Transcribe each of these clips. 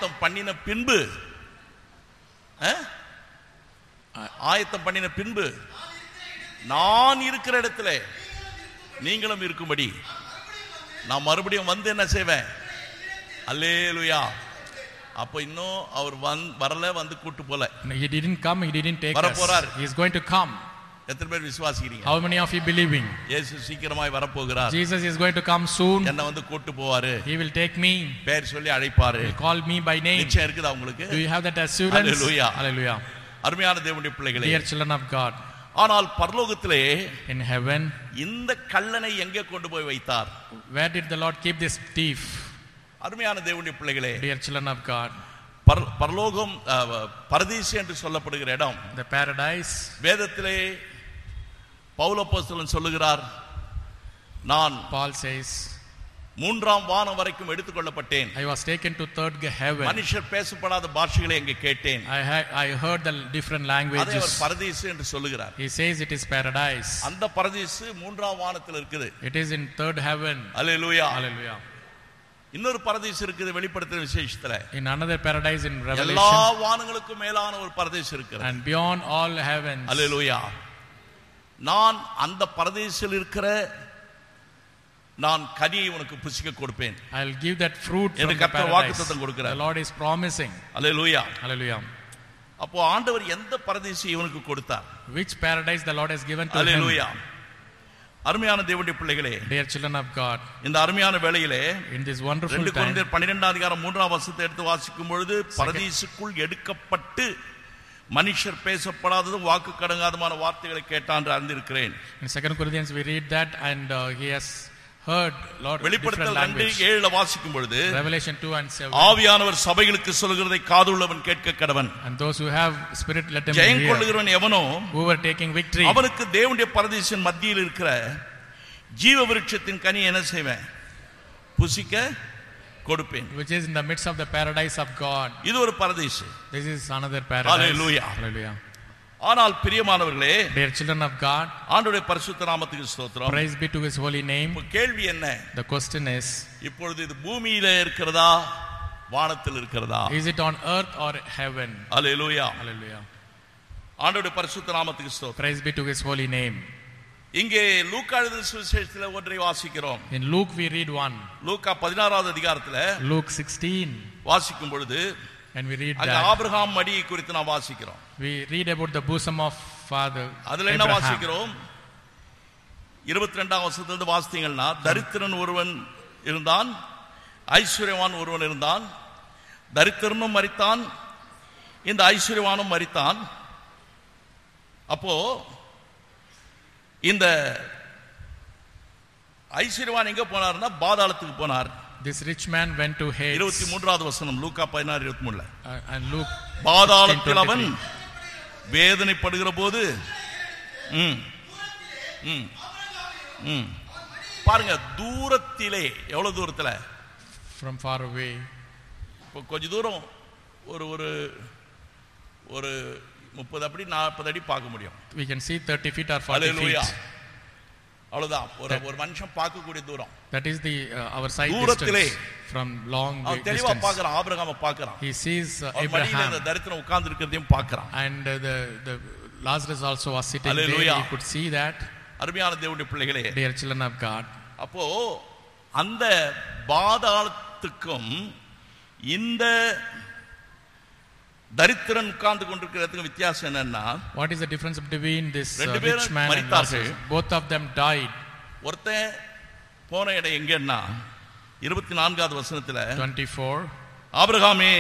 ஆயத்தம் பண்ணின பின்பு அஹ்? ஆயத்தம் பண்ணின பின்பு நான் இருக்கிற இடத்துல நீங்களும் இருக்கும்படி நான் மறுபடியும் வந்து என்ன செய்வேன் அல்லேலுயா அப்ப இன்னும் அவர் வந் வரல வந்து கூட்டு போல No, He didn't come, He didn't take us. வரப்போறார். He is going to come. எத்தனை பேர் விசுவாசிக்கிறீங்க How many of you believing? இயேசு சீக்கிரமாய் வரப்போகிறார் Jesus is going to come soon. என்ன வந்து கூட்டு போவாரு He will take me. பேர் சொல்லி அழைப்பாரு He will call me by name. நிச்சயம் இருக்குதா உங்களுக்கு Do you have that assurance? Hallelujah. Hallelujah. அருமையான தேவனுடைய பிள்ளைகளே Dear children of God, ஆனால் பரலோகத்திலே in heaven, இந்த கல்லனை எங்கே கொண்டு போய் வைத்தார் where did the Lord keep this thief? அருமையான தேவனுடைய பிள்ளைகளே Dear children of God, பர- பரலோகம் அஹ், பரதீசு என்று சொல்லப்படுகிற இடம் the paradise, வேதத்திலே பவுலப்போஸ்தலன் சொல்லுகிறார் நான் Paul says, மூன்றாம் வானம் வரைக்கும் எடுத்துக்கொள்ளப்பட்டேன் I was taken to third ge- heaven. மனுஷர் பேசப்படாத பாஷைகளை அங்கே கேட்டேன் I, ha- I heard the different அதை அவர் languages. பரதீசு என்று சொல்லுகிறார் He says it is paradise. அந்த பரதீசு மூன்றாம் வானத்தில் இருக்குது It is in third heaven. Hallelujah Hallelujah. இன்னொரு பரதீசு இருக்குது வெளிப்படுத்துற விசேஷத்துல In another paradise in எல்லா Revelation வானங்களுக்கும் மேலான ஒரு பரதேசம் இருக்கிறது and beyond all heavens. அல்லேலூயா நான் அந்த பரதேசில் இருக்கிற நான் கனியை உனக்கு புசிக்க கொடுப்பேன் I'll give that fruit from என்று the கர்த்தர் paradise. வாக்குத்தத்தம் கொடுக்கிறார். The Lord is promising. Hallelujah Hallelujah. அப்போ ஆண்டவர் எந்த பரதேசி இவனுக்கு கொடுத்தார் Which paradise the Lord has given to him. அல்லேலூயா அருமையான தேவனுடைய பிள்ளைகளே Dear children of God, இந்த அருமையான வேளையிலே in this wonderful ரெண்டு time, குழந்தையர் பன்னிரெண்டாம் அதிகாரம் மூன்றாம் வருஷத்தை எடுத்து வாசிக்கும் பொழுது பரதீசுக்குள் எடுக்கப்பட்டு மனுஷர் பேசப்படாததும் வாக்கு கடங்காதமான வார்த்தைகளை கேட்டான் என்று அறிந்திருக்கிறேன் in Second Corinthians we read that and uh, he has heard Lord different வெளிப்படுத்தல் ரெண்டு language. ஏழுல வாசிக்கும் பொழுது Revelation 2 and 7. ஆவியானவர் சபைகளுக்கு சொல்லுகிறதை காதுள்ளவன் கேட்க கடவன் And those who have spirit, let them Jayam hear. கொள்ளுகிறவன் எவனோ Who were taking victory. அவனுக்கு தேவனுடைய பரதேசின் மத்தியில் இருக்கிற ஜீவ விருட்சத்தின் கனி என்ன செய்வேன் புசிக்க கொடுப்பேன் which is in the midst of the paradise of God. இது ஒரு பரதேசு This is another paradise. Hallelujah. Hallelujah. ஆனால் பிரியமானவர்களே Dear children of God, ஆண்டுடைய பரிசுத்த நாமத்துக்கு ஸ்தோத்திரம் praise be to his holy name. இப்ப கேள்வி என்ன The question is, இப்பொழுது இது பூமியில இருக்கிறதா வானத்தில் இருக்கிறதா is it on earth or heaven? Hallelujah Hallelujah. ஆண்டோடைய பரிசுத்த நாமத்துக்கு ஸ்தோத்திரம் Praise be to his holy name. இங்கே லூக்கா எழுதின சுவிசேஷத்தில் ஒன்றை வாசிக்கிறோம் In Luke we read one. லூக்கா பதினாறாவது அதிகாரத்துல Luke 16. வாசிக்கும் பொழுது And we read அங்க that. ஆபிரகாம் மடியை குறித்து நாம் வாசிக்கிறோம் We read about the bosom of Father அதுல என்ன Abraham. வாசிக்கிறோம் இருபத்தி ரெண்டாம் வருஷத்திலிருந்து வாசித்தீங்கன்னா தரித்திரன் ஒருவன் இருந்தான் ஐஸ்வர்யவான் ஒருவன் இருந்தான் தரித்திரனும் மரித்தான் இந்த ஐஸ்வர்யவானும் மரித்தான் அப்போ இந்த ஐஸ்வர்யவான் எங்க போனார்னா பாதாளத்துக்கு போனார் This rich man went to Hades. இருபத்தி மூன்றாவது வசனம் லூக்கா பதினாறு இருபத்தி மூணுல Uh, and Luke பாதாளத்தில் அவன் 16:23. வேதனைப்படுகிற போது ம், ம், ம். பாருங்க தூரத்திலே எவ்வளவு தூரத்துல from far away. இப்போ கொஞ்ச தூரம் ஒரு ஒரு ஒரு முப்பது அடி நாற்பது அடி பார்க்க முடியும் We can see 30 feet or 40 Hallelujah. feet. அவ்வளவுதான் ஒரு ஒரு மனுஷன் பார்க்கக்கூடிய தூரம் That is the uh, our sight தூரத்திலே. distance from long அவன் way- தெளிவா distance. பார்க்கறான் ஆபிரகாம பார்க்கறான் He sees uh, அவன் மடியில Abraham இந்த தரித்திரம் உட்கார்ந்து இருக்கிறதையும் பார்க்கறான் and uh, the the Lazarus also was sitting there. Hallelujah. He could see that. அருமையான தேவனுடைய பிள்ளைகளே Dear children of God, அப்போ அந்த பாதாளத்துக்கும் இந்த தரித்திரன் உட்கார்ந்து கொண்டிருக்கிறதுக்கு வித்தியாசம் என்னன்னா what is the difference between this uh, ரெண்டு rich பேரும் man and மரித்தார்கள். Lazarus? Both of them died. ஒருத்தன் போன இடம் எங்கன்னா இருபத்தி நான்காவது வசனத்துல 24. ஆபிரகாமே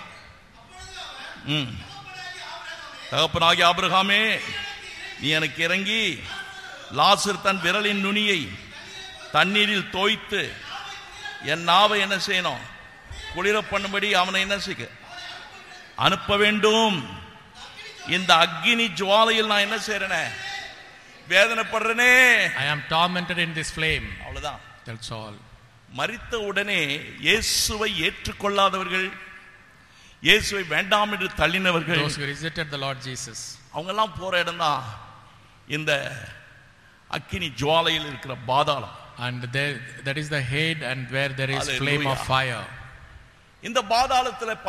ம். தகப்பனாகிய ஆபிரகாமே நீ எனக்கு இறங்கி லாசர் தன் விரலின் நுனியை தண்ணீரில் தோய்த்து என் நாவை என்ன செய்யணும் குளிர பண்ணும்படி அவனை என்ன செய்ய அனுப்ப வேண்டும் இந்த அக்கினி ஜுவாலையில் நான் என்ன செய்யறேனே வேதனைப்படுறேனே I am tormented in this flame. அவ்வளவுதான் That's all. மரித்த உடனே இயேசுவை ஏற்றுக்கொள்ளாதவர்கள் இயேசுவை வேண்டாம் என்று தள்ளினவர்கள் Those who rejected the Lord Jesus. அவங்கெல்லாம் போற இடம்தான் இந்த அக்கினி ஜுவாலையில் இருக்கிற பாதாளம் And there, that is the head and where there is flame of Hallelujah. fire. இந்த பாதாளத்துல